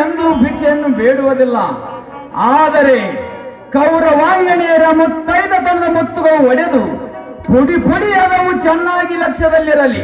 ಎಂದೂ ಭಿಕ್ಷೆಯನ್ನು ಬೇಡುವುದಿಲ್ಲ ಆದರೆ ಕೌರವಾಂಗಣಿಯರ ಮುತ್ತೈದತನದ ಮುತ್ತುಗಳು ಒಡೆದು ಪುಡಿ ಪುಡಿಯಾದವು ಚೆನ್ನಾಗಿ ಲಕ್ಷ್ಯದಲ್ಲಿರಲಿ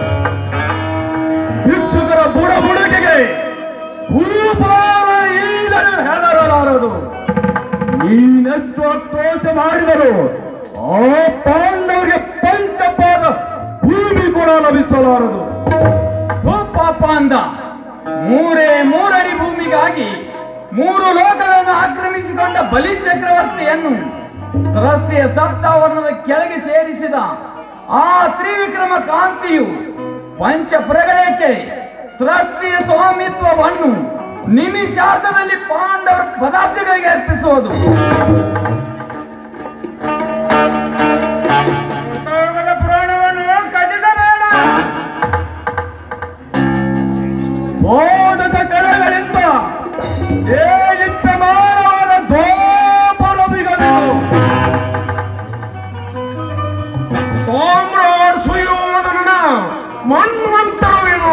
ಭಿಕ್ಷುಕರ ಬುಡ ಬುಡಕಿಗೆ ಭೂಪಾಲ ಈಗಲೂ ಹೆದರಲಾರದು ನೀನೆಷ್ಟು ಆಕ್ರೋಶ ಮಾಡಿದರು ಆ ಪಾಂಡವರಿಗೆ ಪಂಚಪಾದ ಭೂಮಿ ಕೂಡ ಲಭಿಸಲಾರದು ಥು ಪಾಪ ಅಂದ ಮೂರೇ ಮೂರಡಿ ಭೂಮಿಗಾಗಿ ಮೂರು ಲೋಕಗಳನ್ನು ಆಕ್ರಮಿಸಿಕೊಂಡ ಬಲಿ ಚಕ್ರವರ್ತಿಯನ್ನು ಸೃಷ್ಟಿಯ ಸಪ್ತಾವರಣದ ಕೆಳಗೆ ಸೇರಿಸಿದ ಆ ತ್ರಿವಿಕ್ರಮ ಕಾಂತಿಯು ಪಂಚಪ್ರಗಳಕ್ಕೆ ಸೃಷ್ಟಿಯ ಸ್ವಾಮಿತ್ವವನ್ನು ನಿಮಿಷಾರ್ಧದಲ್ಲಿ ಪಾಂಡವರ ಪದಾರ್ಥಗಳಿಗೆ ಅರ್ಪಿಸುವುದು ಪುರಾಣವನ್ನು ಕಟ್ಟಿಸಬೇಡ ಮೋದದ ಕೆಳಗಳಿಂದ ದೇದೀಪ್ಯಮಾನವಾದ ಗೋಪುರವಿಗದು ಸಾಮ್ರಾಟ್ ಸುಯೋಧನನ ಮನ್ವಂತರವಿದು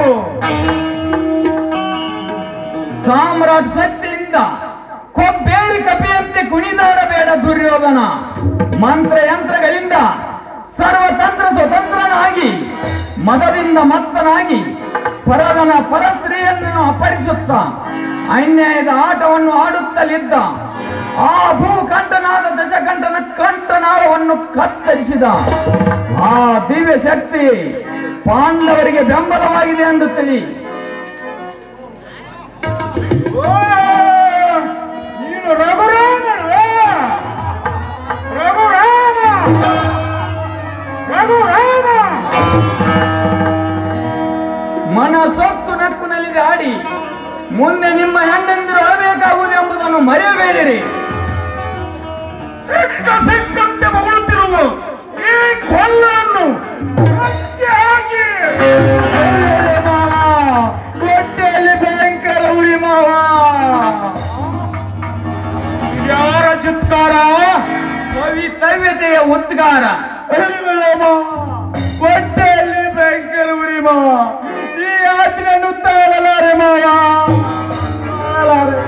ಸಾಮ್ರಾಟ್ ಶಕ್ತಿಯಿಂದ ಕೊಬ್ಬೇರಿ ಕಪಿಯಂತೆ ಕುಣಿದಾಡಬೇಡ ದುರ್ಯೋಧನ ಮಂತ್ರ ಯಂತ್ರಗಳಿಂದ ಸರ್ವತಂತ್ರ ಸ್ವತಂತ್ರನಾಗಿ ಮದದಿಂದ ಮತ್ತನಾಗಿ ಪರದನ ಪರಸ್ತ್ರೀಯನ್ನು ಅಪರಿಸುತ್ತ ಅನ್ಯಾಯದ ಆಟವನ್ನು ಆಡುತ್ತಲಿದ್ದ ಆ ಭೂಕಂಠನಾದ ದಶಕಂಠನ ಕಂಠನಾಳವನ್ನು ಕತ್ತರಿಸಿದ ಆ ದಿವ್ಯ ಶಕ್ತಿ ಪಾಂಡವರಿಗೆ ಬೆಂಬಲವಾಗಿದೆ ಎಂದು ತಿಳಿ ಓ, ನೀನು ರಘುರಾಮನು ರಘುರಾಮ ರಘುರಾಮ ಮನಸೊತ್ತು ನಕ್ಕು ನಲಿದಾಡಿ ಮುಂದೆ ನಿಮ್ಮ ಹೆಣ್ಣೆಂದಿರು ಅಳಬೇಕಾಗುವುದು ಎಂಬುದನ್ನು ಮರೆಯಬೇಡಿರಿ ಸಿಕ್ಕ ಸಿಕ್ಕಂತೆ ಮಗುಳುತ್ತಿರುವ ಈ ಕೊಲ್ಲರನ್ನು ಹಚ್ಚಿ ಹಾಕಿ ಹೊಟ್ಟೆಯಲ್ಲಿ ಭಯಂಕರ ಉರಿ ಮಾವ ಯಾರ ಚಿತ್ಕಾರ ಕವಿತವ್ಯತೆಯ ಉದ್ಗಾರ ಹೊಟ್ಟೆಯಲ್ಲಿ ಭಯಂಕರ ಉರಿ ಮಾವ ಈ ಯಾತ್ರೆಯನ್ನು ತಾಳಲಾರೆ ಮಾವ ತಾಳಲಾರೆ.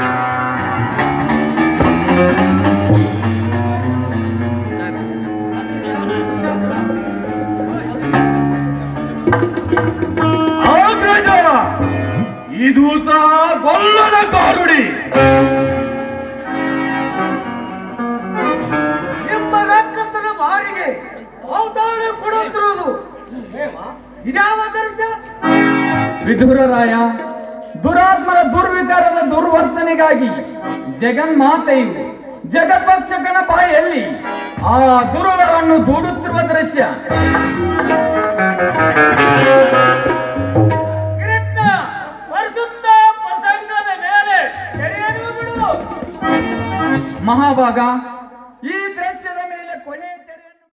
ಆಗ್ರಜ ಇದು ಸಹ ಗೊಲ್ಲದ ಕಾರುಡಿ ನಿಮ್ಮ ರಕ್ಕಸನ ಮಾರಿಗೆ ಅವತಾರ ಕೊಡುತ್ತಿರುವುದು ಇದ್ಯಾವ ದರ್ಶ ವಿಧುರರಾಯ ದುರಾತ್ಮರ ದುರ್ವಿಕಾರದ ದುರ್ವರ್ತನೆಗಾಗಿ ಜಗನ್ಮಾತೆಯು ಜಗತ್ಪಕ್ಷಕನ ಬಾಯಲ್ಲಿ ಆ ದುರುಳರನ್ನು ದೂಡುತ್ತಿರುವ ದೃಶ್ಯ ಕೃಷ್ಣ ಪರಿಶುದ್ಧ ಪ್ರಸಂಗದ ಮೇಲೆ ಎಳೆಯಲು ಬಿಡು ಮಹಾಭಾಗ